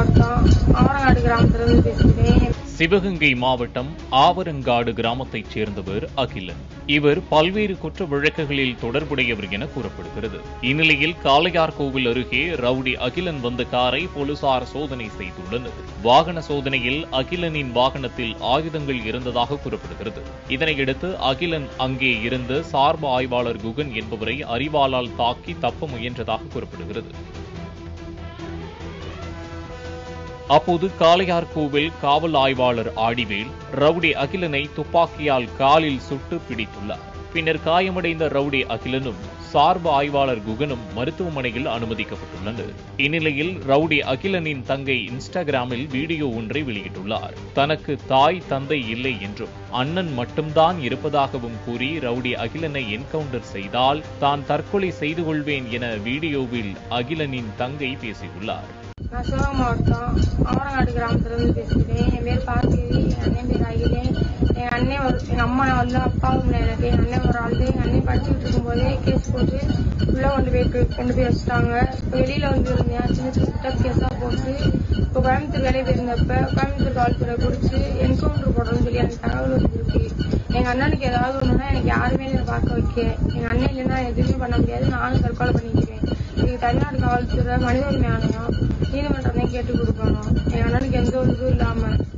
மாவட்டம் ஆவரங்காடு கிராமத்திலிருந்து பேசுகிறேன் சிவகங்கை மாவட்டம் ஆவரங்காடு கிராமத்தைச் சேர்ந்தவர் அகிலன் இவர் பல்வேறு குற்ற வழக்குகளில் தொடர்புடையவர் என கூறப்படுகிறது இந்நிலையில் காளையார் கோவில் அருகே ரவுடி அகிலன் வந்த காரை போலீசார் சோதனை செய்துள்ளனர் வாகன சோதனையில் அகிலனின் வாகனத்தில் ஆயுதங்கள் இருந்ததாக கூறப்படுகிறது இதனையடுத்து அகிலன் அங்கே இருந்த சார்பு ஆய்வாளர் குகன் என்பவரை அறிவாளால் தாக்கி தப்ப முயன்றதாக கூறப்படுகிறது அப்போது காளையார் கோவில் காவல் ஆய்வாளர் ஆடிவேல் ரவுடி அகிலனை துப்பாக்கியால் காலில் சுட்டு பிடித்துள்ளார் பின்னர் காயமடைந்த ரவுடி அகிலனும் சார்பு ஆய்வாளர் குகனும் மருத்துவமனையில் அனுமதிக்கப்பட்டுள்ளனர் இந்நிலையில் ரவுடி அகிலனின் தங்கை இன்ஸ்டாகிராமில் வீடியோ ஒன்றை வெளியிட்டுள்ளார் தனக்கு தாய் தந்தை இல்லை என்றும் அண்ணன் மட்டும்தான் இருப்பதாகவும் கூறி ரவுடி அகிலனை என்கவுண்டர் செய்தால் தான் தற்கொலை செய்து கொள்வேன் என வீடியோவில் அகிலனின் தங்கை பேசியுள்ளார் நான் சிவகங்கை மாவட்டம் ஆவரங்காடு கிராமத்திலிருந்து பேசுகிறேன் என் பேர் பார்த்திவி என் அண்ணன் பேர் அகிலேன் என் அண்ணன் ஒரு எங்க அம்மா வந்து அப்பாவும் எனக்கு என் அண்ணன் ஒரு ஆள் எங்க அண்ணன் படிச்சுட்டு இருக்கும்போதே கேஸ் போட்டு உள்ள கொண்டு போய் கொண்டு போய் வச்சுட்டாங்க இப்போ வெளியில வந்து இருந்தேன் சின்ன சின்ன சிட்டப் கேஸா போட்டு இப்போ கோயம்புத்தூர் வேலையை போயிருந்தப்ப கோயம்புத்தூர் காவல்துறை பிடிச்சி என்கவுண்டர் போடணும்னு சொல்லி எனக்கு தகவல் வந்துருக்கு எங்க அண்ணனுக்கு ஏதாவது ஒண்ணுன்னா எனக்கு யாருமே என்னை பார்க்க வைக்க எங்க அண்ணன் இல்லைன்னா எதுவுமே பண்ண முடியாது நானும் தற்கொலை பண்ணிக்கிறேன் இதுக்கு தமிழ்நாடு காவல்துறை மனித உரிமை ஆணையம் நீதிமன்றம் தான் கேட்டு கொடுக்கணும் என் அண்ணனுக்கு எந்த ஒரு இதுவும் இல்லாம